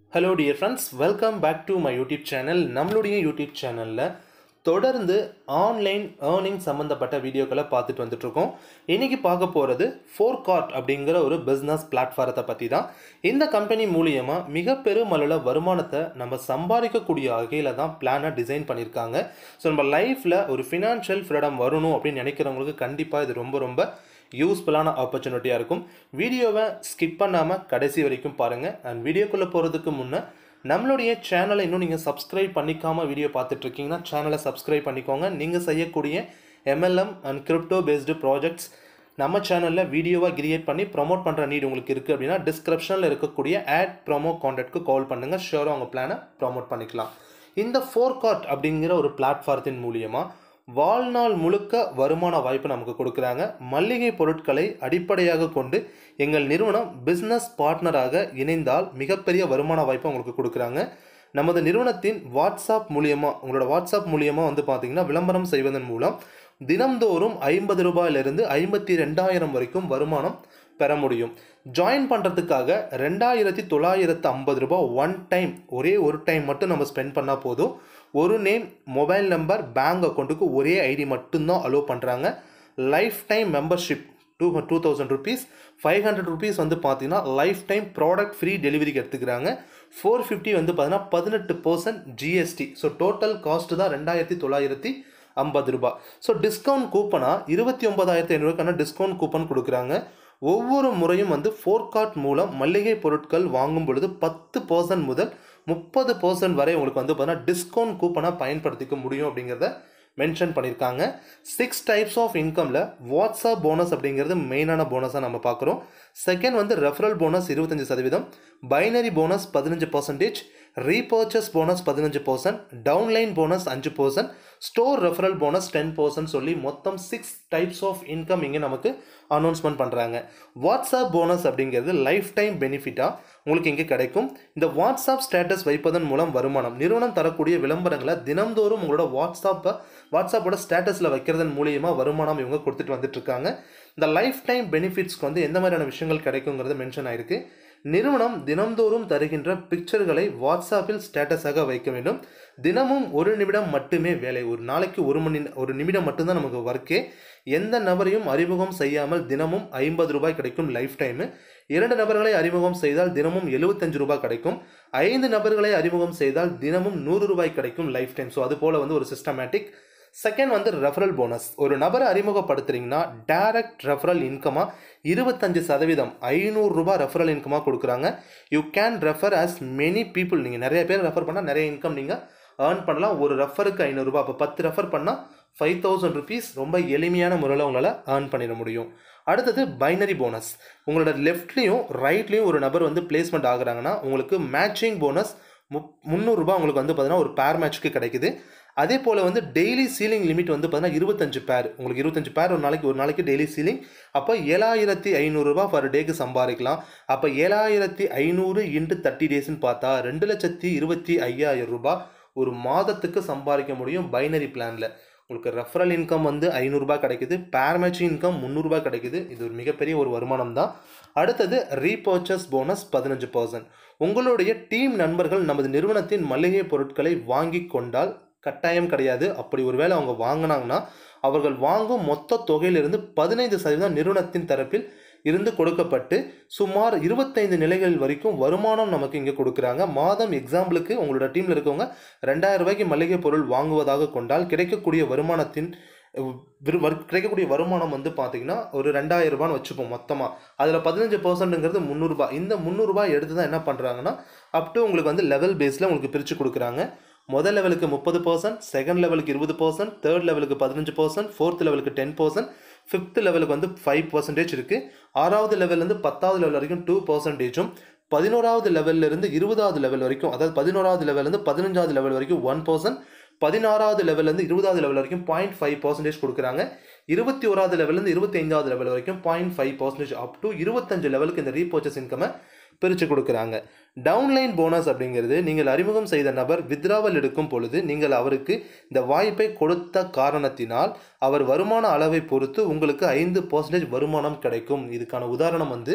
hello dear friends welcome back to my YouTube channel நம்மளுடைய YouTube சேனலில் தொடர்ந்து online earning சம்மந்தப்பட்ட வீடியோக்களை பார்த்துட்டு வந்துட்ருக்கோம் இன்றைக்கி பார்க்க போகிறது ஃபோர்கார்ட் அப்படிங்கிற ஒரு பிஸ்னஸ் பிளாட்ஃபாரத்தை பற்றி தான் இந்த கம்பெனி மூலியமாக மிக பெருமளவில் வருமானத்தை நம்ம சம்பாதிக்கக்கூடிய வகையில் தான் பிளானை டிசைன் பண்ணியிருக்காங்க ஸோ நம்ம லைஃப்பில் ஒரு ஃபினான்ஷியல் ஃப்ரீடம் வரணும் அப்படின்னு நினைக்கிறவங்களுக்கு கண்டிப்பாக இது ரொம்ப ரொம்ப யூஸ்ஃபுல்லான ஆப்பர்ச்சுனிட்டியாக இருக்கும் வீடியோவை ஸ்கிப் பண்ணாமல் கடைசி வரைக்கும் பாருங்கள் அண்ட் வீடியோக்குள்ளே போகிறதுக்கு முன்னே நம்மளுடைய சேனலை இன்னும் நீங்கள் சப்ஸ்கிரைப் பண்ணிக்காமல் வீடியோ பார்த்துட்ருக்கீங்கன்னா சேனலை சப்ஸ்கிரைப் பண்ணிக்கோங்க நீங்கள் செய்யக்கூடிய MLM and crypto based projects நம்ம சேனலில் வீடியோவாக கிரியேட் பண்ணி ப்ரொமோட் பண்ணுற நீட் உங்களுக்கு இருக்குது அப்படின்னா டிஸ்கிரிப்ஷனில் இருக்கக்கூடிய ஆட் ப்ரோமோ கான்டாக்ட்க்கு கால் பண்ணுங்கள் ஷியோராக உங்கள் பிளானை ப்ரோமோட் பண்ணிக்கலாம் இந்த ஃபோர்கார்ட் அப்படிங்கிற ஒரு பிளாட்ஃபாரத்தின் மூலியமாக வாழ்நாள் முழுக்க வருமான வாய்ப்பு நமக்கு கொடுக்குறாங்க மல்லிகை பொருட்களை அடிப்படையாக கொண்டு எங்கள் நிறுவனம் பிஸ்னஸ் பார்ட்னராக இணைந்தால் மிகப்பெரிய வருமான வாய்ப்பு உங்களுக்கு கொடுக்குறாங்க நமது நிறுவனத்தின் வாட்ஸ்அப் மூலியமாக உங்களோட வாட்ஸ்அப் மூலியமாக வந்து பார்த்தீங்கன்னா விளம்பரம் செய்வதன் மூலம் தினம்தோறும் ஐம்பது ரூபாயிலிருந்து ஐம்பத்தி ரெண்டாயிரம் வரைக்கும் வருமானம் பெற முடியும் ஜாயின் பண்ணுறதுக்காக ரெண்டாயிரத்தி தொள்ளாயிரத்து ஐம்பது ரூபாய் ஒன் டைம் ஒரே ஒரு டைம் மட்டும் நம்ம ஸ்பெண்ட் பண்ணால் போதும் ஒரு நேம் மொபைல் நம்பர் பேங்க் அக்கௌண்ட்டுக்கு ஒரே ஐடி மட்டும்தான் அலோவ் பண்ணுறாங்க life time membership two two thousand rupees five hundred rupees வந்து பார்த்தீங்கன்னா லைஃப் டைம் ப்ராடக்ட் ஃப்ரீ டெலிவரிக்கு எடுத்துக்கிறாங்க ஃபோர் ஃபிஃப்டி வந்து பார்த்தீங்கன்னா பதினெட்டு percent GST so total cost தான் ரெண்டாயிரத்தி தொள்ளாயிரத்தி ஐம்பது ரூபாய் ஸோ டிஸ்கவுண்ட் கூப்பனாக இருபத்தி ஒன்பதாயிரத்தி ஐநூறுக்கான டிஸ்கவுண்ட் கூப்பன் கொடுக்குறாங்க ஒவ்வொரு முறையும் வந்து ஃபோர்கார்ட் மூலம் மளிகை பொருட்கள் வாங்கும் பொழுது பத்து பர்சன்ட் முதல் முப்பது பர்சன்ட் வரை உங்களுக்கு வந்து பார்த்தீங்கன்னா டிஸ்கவுண்ட் கூப்பனாக பயன்படுத்திக்க முடியும் அப்படிங்கிறத மென்ஷன் பண்ணியிருக்காங்க சிக்ஸ் டைப்ஸ் ஆஃப் இன்கமில் வாட்ஸ்அப் போனஸ் அப்படிங்கிறது மெயினான போனஸாக நம்ம பார்க்குறோம் செகண்ட் வந்து ரெஃபரல் போனஸ் இருபத்தஞ்சி சதவீதம் பைனரி போனஸ் பதினஞ்சு பர்சன்டேஜ் ரீபர்ச்சஸ் போனஸ் பதினஞ்சு பர்சன்ட் டவுன்லைன் போனஸ் அஞ்சு percent store referral bonus ten percent சொல்லி மொத்தம் சிக்ஸ் டைப்ஸ் ஆஃப் இன்கம் இங்கே நமக்கு அனௌன்ஸ்மெண்ட் பண்ணுறாங்க வாட்ஸ்அப் போனஸ் அப்படிங்கிறது லைஃப் டைம் பெனிஃபிட்டாக உங்களுக்கு இங்கே கிடைக்கும் இந்த வாட்ஸ்அப் ஸ்டேட்டஸ் வைப்பதன் மூலம் வருமானம் நிறுவனம் தரக்கூடிய விளம்பரங்களை தினம்தோறும் உங்களோட வாட்ஸ்அப்பை வாட்ஸ்அப்போட ஸ்டேட்டஸில் வைக்கிறதன் மூலியமாக வருமானம் இவங்க கொடுத்துட்டு வந்துட்டு இருக்காங்க இந்த லைஃப் டைம் பெனிஃபிட்ஸ்க்கு வந்து எந்த மாதிரியான விஷயங்கள் கிடைக்குங்கிறது மென்ஷன் ஆயிருக்கு நிறுவனம் தினம்தோறும் தருகின்ற பிக்சர்களை வாட்ஸ்அப்பில் ஸ்டேட்டஸாக வைக்க வேண்டும் தினமும் ஒரு நிமிடம் மட்டுமே வேலை ஒரு நாளைக்கு ஒரு மணி ஒரு நிமிடம் மட்டும்தான் நமக்கு ஒர்க்கே எந்த நபரையும் அறிமுகம் செய்யாமல் தினமும் ஐம்பது ரூபாய் கிடைக்கும் லைஃப் டைமு இரண்டு நபர்களை அறிமுகம் செய்தால் தினமும் எழுபத்தஞ்சு ரூபாய் கிடைக்கும் ஐந்து நபர்களை அறிமுகம் செய்தால் தினமும் நூறு ரூபாய் கிடைக்கும் லைஃப் டைம் ஸோ அது போல் வந்து ஒரு சிஸ்டமேட்டிக் செகண்ட் வந்து ரெஃபரல் போனஸ் ஒரு நபரை அறிமுகப்படுத்துறீங்கன்னா டைரக்ட் ரெஃபரல் இன்கமாக இருபத்தஞ்சு சதவீதம் ஐநூறுரூபா ரெஃபரல் இன்கமாக கொடுக்குறாங்க you can refer as many people நீங்கள் நிறைய பேர் ரெஃபர் பண்ணால் நிறைய இன்கம் நீங்கள் ஏர்ன் பண்ணலாம் ஒரு ரெஃபருக்கு ஐநூறுரூபா அப்போ பத்து ரெஃபர் பண்ணால் ஃபைவ் தௌசண்ட் ருபீஸ் ரொம்ப எளிமையான முறையில் உங்களால் ஏர்ன் பண்ணிட முடியும் அடுத்தது பைனரி போனஸ் உங்களோட லெஃப்ட்லேயும் ரைட்லேயும் ஒரு நபர் வந்து பிளேஸ்மெண்ட் ஆகுறாங்கன்னா உங்களுக்கு மேட்சிங் போனஸ் மு முந்நூறுரூபா உங்களுக்கு வந்து பார்த்தீங்கன்னா ஒரு பேர் மேட்ச்க்கு கிடைக்குது அதே போல் வந்து டெய்லி சீலிங் லிமிட் வந்து பார்த்தீங்கன்னா இருபத்தஞ்சு பேர் உங்களுக்கு இருபத்தஞ்சு பேர் ஒரு நாளைக்கு ஒரு நாளைக்கு டெய்லி சீலிங் அப்போ ஏழாயிரத்தி ஐநூறுரூபா பர் டேக்கு சம்பாதிக்கலாம் அப்போ ஏழாயிரத்தி ஐநூறு இன்ட்டு தேர்ட்டி டேஸ்ன்னு பார்த்தா ரெண்டு லட்சத்தி இருபத்தி ஐயாயிரம் ரூபாய் ஒரு மாதத்துக்கு சம்பாதிக்க முடியும் பைனரி பிளானில் உங்களுக்கு ரெஃபரல் இன்கம் வந்து ஐநூறுரூபா கிடைக்குது பேர் மேட்சிங் இன்கம் முந்நூறுரூபா கிடைக்குது இது ஒரு மிகப்பெரிய ஒரு வருமானம் தான் அடுத்தது ரீபர்ச்சஸ் போனஸ் பதினஞ்சு பர்சன்ட் உங்களுடைய டீம் நண்பர்கள் நமது நிறுவனத்தின் மளிகை பொருட்களை வாங்கி கொண்டால் கட்டாயம் கிடையாது அப்படி ஒருவேளை அவங்க வாங்கினாங்கன்னா அவர்கள் வாங்கும் மொத்த தொகையிலிருந்து பதினைந்து சதவீதம் நிறுவனத்தின் தரப்பில் இருந்து கொடுக்கப்பட்டு சுமார் இருபத்தைந்து நிலைகள் வரைக்கும் வருமானம் நமக்கு இங்கே கொடுக்குறாங்க மாதம் எக்ஸாம்பிளுக்கு உங்களோட டீமில் இருக்கவங்க ரெண்டாயிரம் ரூபாய்க்கு மளிகை பொருள் வாங்குவதாக கொண்டால் கிடைக்கக்கூடிய வருமானத்தின் கிடைக்கக்கூடிய வருமானம் வந்து பார்த்தீங்கன்னா ஒரு ரெண்டாயிரம் ரூபான்னு வச்சுப்போம் மொத்தமாக அதில் பதினஞ்சு பர்சன்ட்டுங்கிறது முந்நூறுபா இந்த முந்நூறுபா எடுத்து தான் என்ன பண்ணுறாங்கன்னா அப் டு உங்களுக்கு வந்து லெவல் பேஸில் உங்களுக்கு பிரித்து கொடுக்குறாங்க முதல் லெவலுக்கு முப்பது பர்சன்ட் செகண்ட் லெவலுக்கு இருபது பர்சன்ட் தேர்ட் லெவலுக்கு பதினஞ்சு பர்சன்ட் ஃபோர்த் லெவலுக்கு டென் பர்சன்ட் ஃபிஃப்த் லெவலுக்கு வந்து ஃபைவ் பர்சன்டேஜ் இருக்குது ஆறாவது லெவல்லேருந்து பத்தாவது லெவல் வரைக்கும் டூ பர்சன்டேஜும் பதினோராவது லெவல்லேருந்து இருபதாவது லெவல் வரைக்கும் அதாவது பதினோராவது லெவல்லேருந்து பதினஞ்சாவது லெவல் வரைக்கும் ஒன் பர்சன்ட் பதினாறாவது லெவல்லேருந்து இருபதாவது லெவல் வரைக்கும் பாயிண்ட் ஃபைவ் பர்சன்டேஜ் கொடுக்குறாங்க இருபத்தி ஓராவது லெவல்லேருந்து இருபத்தி ஐந்தாவது லெவல் வரைக்கும் point five percentage up to இருபத்தஞ்சு லெவலுக்கு இந்த ரீபர்ச்சஸ் இன்கமை பிரித்து கொடுக்குறாங்க டவுன்லைன் போனஸ் அப்படிங்கிறது நீங்கள் அறிமுகம் செய்த நபர் வித்ராவல் எடுக்கும் பொழுது நீங்கள் அவருக்கு இந்த வாய்ப்பை கொடுத்த காரணத்தினால் அவர் வருமான அளவை பொறுத்து உங்களுக்கு ஐந்து பர்சன்டேஜ் வருமானம் கிடைக்கும் இதுக்கான உதாரணம் வந்து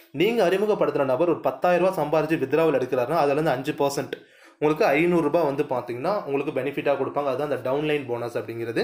நீங்கள் அறிமுகப்படுத்துகிற நபர் ஒரு பத்தாயிரம் ரூபாய் சம்பாரிச்சு வித்ராவில் எடுக்கிறாருன்னா அதுலேருந்து அஞ்சு பர்சன்ட் உங்களுக்கு ஐநூறுரூபா வந்து பார்த்தீங்கன்னா உங்களுக்கு பெனிஃபிட்டாக கொடுப்பாங்க அதுதான் அந்த டவுன்லைன் போனஸ் அப்படிங்கிறது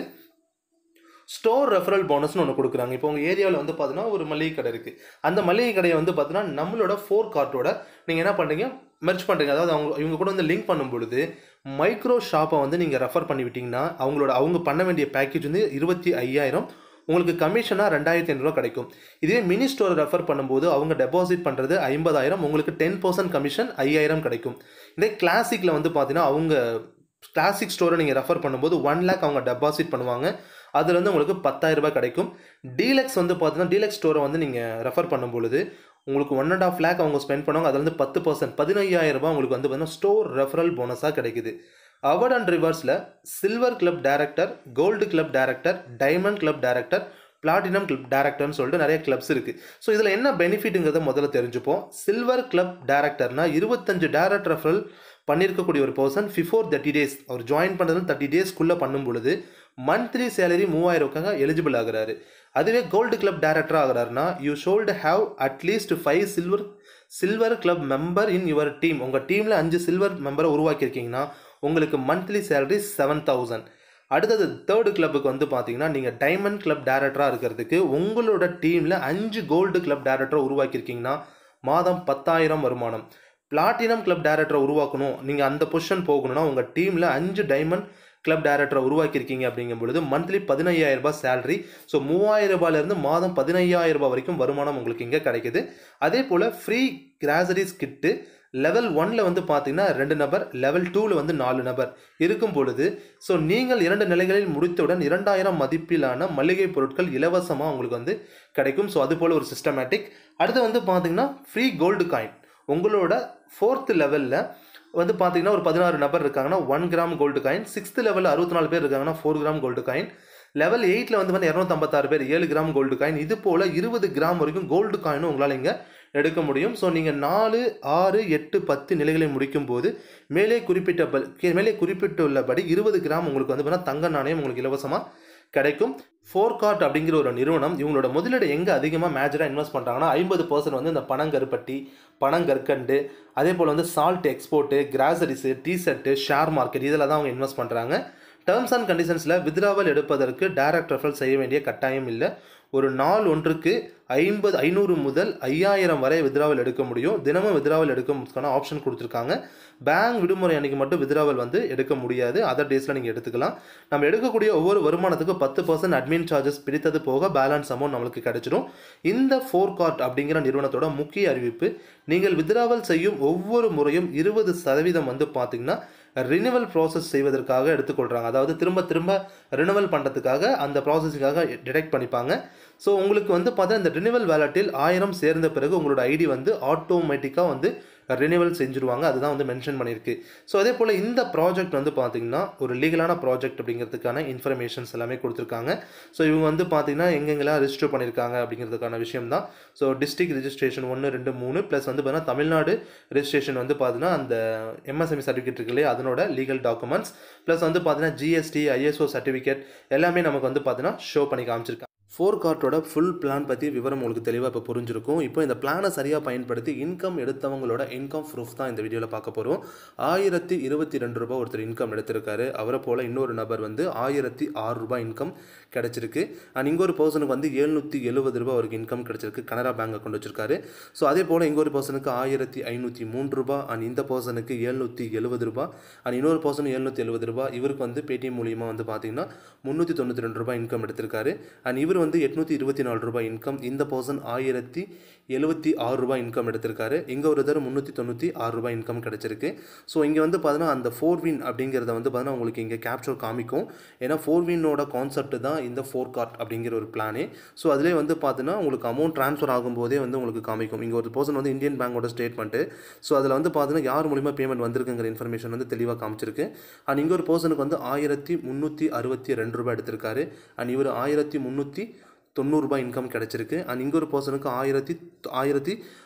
ஸ்டோர் ரெஃபரல் போனஸ்னு ஒன்று கொடுக்குறாங்க இப்போ உங்கள் ஏரியாவில் வந்து பார்த்தீங்கன்னா ஒரு மளிகை கடை இருக்குது அந்த மளிகை கடையை வந்து பார்த்தீங்கன்னா நம்மளோட ஃபோர் கார்ட்டோட நீங்கள் என்ன பண்ணுறீங்க மெர்ச் பண்ணுறீங்க அதாவது அவங்க இவங்க கூட வந்து லிங்க் பண்ணும் பொழுது மைக்ரோ ஷாப்பை வந்து நீங்கள் ரெஃபர் பண்ணி விட்டிங்கன்னா அவங்களோட அவங்க பண்ண வேண்டிய பேக்கேஜ் வந்து இருபத்தி ஐயாயிரம் உங்களுக்கு கமிஷனாக ரெண்டாயிரத்தி ஐநூறுரூவா கிடைக்கும் இதே மினி ஸ்டோரை ரெஃபர் பண்ணும்போது அவங்க டெபாசிட் பண்ணுறது ஐம்பதாயிரம் உங்களுக்கு டென் பர்சன்ட் கமிஷன் ஐயாயிரம் கிடைக்கும் இதே கிளாசிக்கில் வந்து பார்த்தீங்கன்னா அவங்க கிளாசிக் ஸ்டோரை நீங்கள் ரெஃபர் பண்ணும்போது ஒன் லேக் அவங்க டெபாசிட் பண்ணுவாங்க அதில் வந்து உங்களுக்கு பத்தாயிரம் ரூபாய் கிடைக்கும் டீலக்ஸ் வந்து பார்த்தீங்கன்னா டீலக்ஸ் ஸ்டோரை வந்து நீங்கள் ரெஃபர் பண்ணும்பொழுது உங்களுக்கு ஒன் அண்ட் ஆஃப் லேக் அவங்க ஸ்பெண்ட் பண்ணுவாங்க அதில் வந்து பத்து பர்சன்ட் பதினையாயிரம் ரூபாய் உங்களுக்கு வந்து பார்த்தீங்கன்னா ஸ்டோர் ரெஃபரல் போனஸாக கிடைக்குது அவர்ட் அண்ட் ரிவர்ஸில் silver club director gold club director diamond club director platinum club டேரக்டர்னு சொல்லிட்டு நிறைய கிளப்ஸ் இருக்குது ஸோ இதில் என்ன பெனிஃபிட்டுங்கிறத முதல்ல தெரிஞ்சுப்போம் சில்வர் கிளப் டேரக்டர்னா இருபத்தஞ்சு டேரக்ட் ரெஃபரல் பண்ணியிருக்கக்கூடிய ஒரு பர்சன் பிஃபோர் தேர்ட்டி டேஸ் அவர் ஜாயின் பண்ணுறது தேர்ட்டி டேஸ்க்குள்ளே பண்ணும் பொழுது மந்த்லி சேலரி மூவாயிரம்க்காக எலிஜிபிள் ஆகுறாரு அதுவே கோல்டு கிளப் டேரக்டர் ஆகுறாருன்னா you should have at least five silver silver club member in your team உங்கள் டீமில் அஞ்சு சில்வர் மெம்பரை உருவாக்கியிருக்கீங்கன்னா உங்களுக்கு மந்த்லி சேலரி செவன் தௌசண்ட் அடுத்தது தேர்டு கிளப்புக்கு வந்து பார்த்தீங்கன்னா நீங்கள் டைமண்ட் கிளப் டேரக்டராக இருக்கிறதுக்கு உங்களோட டீமில் அஞ்சு கோல்டு கிளப் டேரக்டரை உருவாக்கியிருக்கீங்கன்னா மாதம் பத்தாயிரம் வருமானம் பிளாட்டினம் கிளப் டேரக்டரை உருவாக்கணும் நீங்கள் அந்த பொசிஷன் போகணும்னா உங்கள் டீமில் அஞ்சு டைமண்ட் கிளப் டேரக்டரை உருவாக்கியிருக்கீங்க அப்படிங்கும் பொழுது மந்த்லி பதினையாயிரம் ரூபாய் சேலரி ஸோ மூவாயிரம் ரூபாயிலேருந்து மாதம் பதினையாயிரம் ரூபாய் வரைக்கும் வருமானம் உங்களுக்கு இங்கே கிடைக்குது அதே போல் ஃப்ரீ கிராசரிஸ் கிட்டு லெவல் ஒன்ல வந்து பார்த்தீங்கன்னா ரெண்டு நபர் லெவல் டூவில் வந்து நாலு நபர் இருக்கும் பொழுது ஸோ நீங்கள் இரண்டு நிலைகளில் முடித்தவுடன் இரண்டாயிரம் மதிப்பிலான மளிகை பொருட்கள் இலவசமாக உங்களுக்கு வந்து கிடைக்கும் ஸோ அது போல் ஒரு சிஸ்டமேட்டிக் அடுத்து வந்து பார்த்தீங்கன்னா ஃப்ரீ கோல்டு காயின் உங்களோட ஃபோர்த் லெவலில் வந்து பார்த்தீங்கன்னா ஒரு பதினாறு நபர் இருக்காங்கன்னா one gram gold coin sixth லெவலில் அறுபத்தி நாலு பேர் இருக்காங்கன்னா four gram gold coin level எயிட்டில் வந்து வந்து இரநூத்தம்பத்தாறு பேர் ஏழு கிராம் கோல்டு காயின் இது போல் இருபது கிராம் வரைக்கும் கோல்டு காயினும் உங்களால் இங்கே எடுக்க முடியும் ஸோ நீங்கள் நாலு ஆறு எட்டு பத்து நிலைகளை முடிக்கும் போது மேலே குறிப்பிட்ட மேலே குறிப்பிட்டுள்ளபடி இருபது கிராம் உங்களுக்கு வந்து பார்த்தீங்கன்னா தங்க நாணயம் உங்களுக்கு இலவசமாக கிடைக்கும் ஃபோர்கார்ட் அப்படிங்கிற ஒரு நிறுவனம் இவங்களோட முதலீடு எங்கே அதிகமாக மேஜராக இன்வெஸ்ட் பண்ணுறாங்கன்னா ஐம்பது பர்சன்ட் வந்து இந்த பனங்கருப்பட்டி பனங்கற்கண்டு அதே போல் வந்து salt export groceries t-shirt share market இதில் தான் அவங்க இன்வெஸ்ட் பண்ணுறாங்க டேர்ம்ஸ் அண்ட் கண்டிஷன்ஸில் வித்ராவல் எடுப்பதற்கு டைரக்ட் ரெஃபரல் செய்ய வேண்டிய கட்டாயம் இல்லை ஒரு நாள் ஒன்றுக்கு ஐம்பது ஐநூறு முதல் ஐயாயிரம் வரை வித்ராவல் எடுக்க முடியும் தினமும் வித்ராவல் எடுக்கிறதுக்கான ஆப்ஷன் கொடுத்துருக்காங்க பேங்க் விடுமுறை அன்றைக்கி மட்டும் வித்ராவல் வந்து எடுக்க முடியாது அதர் டேஸில் நீங்கள் எடுத்துக்கலாம் நம்ம எடுக்கக்கூடிய ஒவ்வொரு வருமானத்துக்கும் பத்து பர்சன்ட் அட்மின் சார்ஜஸ் பிடித்தது போக பேலன்ஸ் அமௌண்ட் நம்மளுக்கு கிடைச்சிடும் இந்த ஃபோர் கார்ட் அப்படிங்கிற நிறுவனத்தோட முக்கிய அறிவிப்பு நீங்கள் வித்ராவல் செய்யும் ஒவ்வொரு முறையும் இருபது சதவீதம் வந்து பார்த்திங்கன்னா ரினிவல் ப்ராசஸ் செய்வதற்காக எடுத்துக்கொள்கிறாங்க அதாவது திரும்ப திரும்ப ரினிவல் பண்ணுறதுக்காக அந்த ப்ராசஸுக்காக டிடெக்ட் பண்ணிப்பாங்க ஸோ உங்களுக்கு வந்து பார்த்தா இந்த ரினிவல் வேலட்டில் ஆயிரம் சேர்ந்த பிறகு உங்களோட ஐடி வந்து ஆட்டோமேட்டிக்காக வந்து ரினிவல் செஞ்சுருவாங்க அதுதான் வந்து மென்ஷன் பண்ணியிருக்கு ஸோ அதே போல் இந்த ப்ராஜெக்ட் வந்து பார்த்திங்கன்னா ஒரு லீகலான ப்ராஜெக்ட் அப்படிங்கிறதுக்கான இன்ஃபர்மேஷன்ஸ் எல்லாமே கொடுத்துருக்காங்க ஸோ இவங்க வந்து பார்த்திங்கன்னா எங்கெங்கெல்லாம் ரிஜிஸ்டர் பண்ணியிருக்காங்க அப்படிங்கிறதுக்கான விஷயம் தான் ஸோ டிஸ்ட்ரிக்ட் ரிஜிஸ்ட்ரேஷன் ஒன்று ரெண்டு மூணு ப்ளஸ் வந்து பார்த்தீங்கன்னா தமிழ்நாடு ரெஜிஸ்ட்ரேஷன் வந்து பார்த்தீங்கன்னா அந்த எம்எஸ்எம்இ சர்டிஃபிகேட் இருக்கு இல்லையா அதனோட லீகல் டாக்குமெண்ட்ஸ் ப்ளஸ் வந்து பார்த்தீங்கன்னா ஜிஎஸ்டி ஐஎஸ்ஓ சர்டிஃபிகேட் எல்லாமே நமக்கு வந்து பார்த்தீங்கன்னா ஷோ பண்ணி காமிச்சிருக்காங்க ஃபோர் கார்ட்டோட ஃபுல் பிளான் பற்றி விவரம் உங்களுக்கு தெளிவாக இப்போ புரிஞ்சிருக்கும் இப்போ இந்த பிளானை சரியாக பயன்படுத்தி இன்கம் எடுத்தவங்களோட இன்கம் ப்ரூஃப் தான் இந்த வீடியோவில் பார்க்க போகிறோம் ஆயிரத்தி இருபத்தி ரெண்டு ரூபாய் ஒருத்தர் இன்கம் எடுத்திருக்காரு அவரை போல் இன்னொரு நபர் வந்து ஆயிரத்தி ஆறு ரூபாய் இன்கம் கிடச்சிருக்கு அண்ட் இங்கே ஒரு பர்சனுக்கு வந்து எழுநூற்றி எழுபது ரூபாய் அவருக்கு இன்கம் கிடச்சிருக்கு கனரா பேங்க் அக்கௌண்ட் வச்சிருக்காரு ஸோ அதே போல் இங்கே ஒரு பர்சனுக்கு ஆயிரத்தி ஐநூற்றி மூன்று ரூபாய் அண்ட் இந்த பர்சனுக்கு எழுநூற்றி எழுபது ரூபாய் அண்ட் இன்னொரு பர்சன் எழுநூற்றி எழுபது ரூபாய் இவருக்கு வந்து பேடிஎம் மூலியமாக வந்து பார்த்தீங்கன்னா முந்நூற்றி தொண்ணூற்றி ரெண்டு ரூபாய் இன்கம் எடுத்திருக்காரு அண்ட் இவர் வந்து எட்நூற்றி இருபத்தி நாலு ரூபாய் இன்கம் இந்த பர்சன் ஆயிரத்தி எழுபத்தி ஆறு ரூபாய் இன்கம் எடுத்திருக்காரு இங்கே ஒரு தடவை முந்நூற்றி தொண்ணூற்றி ஆறு ரூபாய் இன்கம் கிடச்சிருக்கு ஸோ இங்கே வந்து பார்த்தீங்கன்னா அந்த ஃபோர் வின் அப்படிங்கிறத வந்து பார்த்தீங்கன்னா உங்களுக்கு இங்கே கேப்சர் காமிக்கும் ஏன்னா ஃபோர் வின்னோட கான்செப்ட் தான் இந்த ஃபோர் கார்ட் அப்படிங்கிற ஒரு பிளானே ஸோ அதிலே வந்து பார்த்தீங்கன்னா உங்களுக்கு அமௌண்ட் ட்ரான்ஸ்ஃபர் ஆகும்போதே வந்து உங்களுக்கு காமிக்கும் இங்கே ஒரு பர்சன் வந்து இந்தியன் பேங்கோட ஸ்டேட்மெண்ட்டு ஸோ அதில் வந்து பார்த்தீங்கன்னா யார் மூலிமா பேமெண்ட் வந்திருக்குங்கிற இன்ஃபர்மேஷன் வந்து தெளிவாக காமிச்சிருக்கு அண்ட் இங்கே ஒரு பர்சனுக்கு வந்து ஆயிரத்தி முந்நூற்றி அறுபத்தி ரெண்டு ரூபாய் எடுத்திருக்காரு அண்ட் இவர் ஆயிரத்தி முந்நூற்றி தொண்ணூறுரூபா இன்கம் கிடச்சிருக்கு அண்ட் இங்கே ஒரு பர்சனுக்கு ஆயிரத்தி ஆயிரத்தி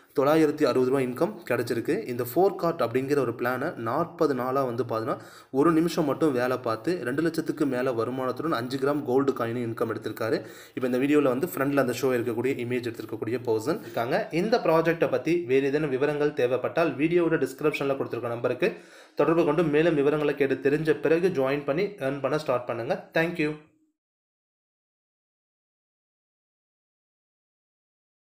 தொள்ளாயிரத்தி அறுபது ரூபா இன்கம் கிடச்சிருக்கு இந்த ஃபோர் கார்ட் அப்படிங்கிற ஒரு பிளானை நாற்பது நாளாக வந்து பார்த்தீங்கன்னா ஒரு நிமிஷம் மட்டும் வேலை பார்த்து ரெண்டு லட்சத்துக்கு மேலே வருமானத்துடன் அஞ்சு கிராம் கோல்டு காயினும் இன்கம் எடுத்திருக்காரு இப்போ இந்த வீடியோவில் வந்து ஃப்ரண்டில் அந்த ஷோ இருக்கக்கூடிய இமேஜ் எடுத்திருக்கக்கூடிய பர்சன் இருக்காங்க இந்த ப்ராஜெக்ட்டை பற்றி வேறு ஏதேனும் விவரங்கள் தேவைப்பட்டால் வீடியோவோட டிஸ்கிரிப்ஷனில் கொடுத்துருக்க நம்பருக்கு தொடர்பு கொண்டு மேலும் விவரங்களை கேட்டு தெரிஞ்ச பிறகு ஜாயின் பண்ணி earn பண்ண ஸ்டார்ட் பண்ணுங்கள் தேங்க்யூ